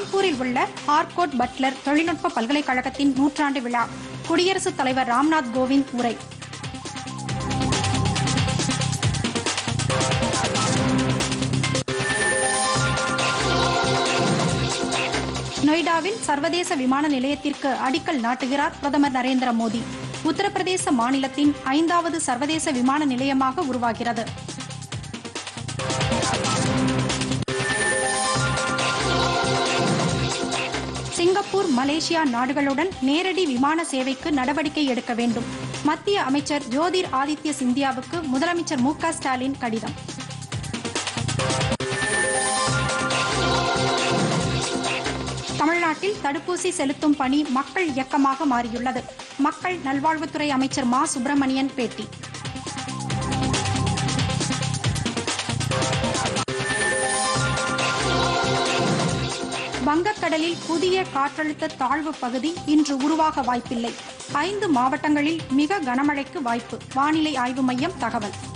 கான்பூரில் உள்ள ஹார்கோட் பட்லர் தொழில்நுட்ப பல்கலைக்கழகத்தின் நூற்றாண்டு விழா குடியரசுத் தலைவர் ராம்நாத் கோவிந்த் உரை நொய்டாவில் சர்வதேச விமான நிலையத்திற்கு அடிக்கல் நாட்டுகிறார் பிரதமர் நரேந்திர மோடி உத்தரப்பிரதேச மாநிலத்தின் ஐந்தாவது சர்வதேச விமான நிலையமாக உருவாகிறது சிங்கப்பூர் மலேசியா நாடுகளுடன் நேரடி விமான சேவைக்கு நடவடிக்கை எடுக்க வேண்டும் மத்திய அமைச்சர் ஜோதிர் ஆதித்ய சிந்தியாவுக்கு முதலமைச்சர் மு க ஸ்டாலின் கடிதம் தமிழ்நாட்டில் தடுப்பூசி செலுத்தும் பணி மக்கள் இயக்கமாக மாறியுள்ளது மக்கள் நல்வாழ்வுத்துறை அமைச்சர் மா சுப்பிரமணியன் பேட்டி வங்கக்கடலில் புதிய காற்றழுத்த தாழ்வு பகுதி இன்று உருவாக வாய்ப்பில்லை ஐந்து மாவட்டங்களில் மிக கனமழைக்கு வாய்ப்பு வானிலை ஆய்வு மையம் தகவல்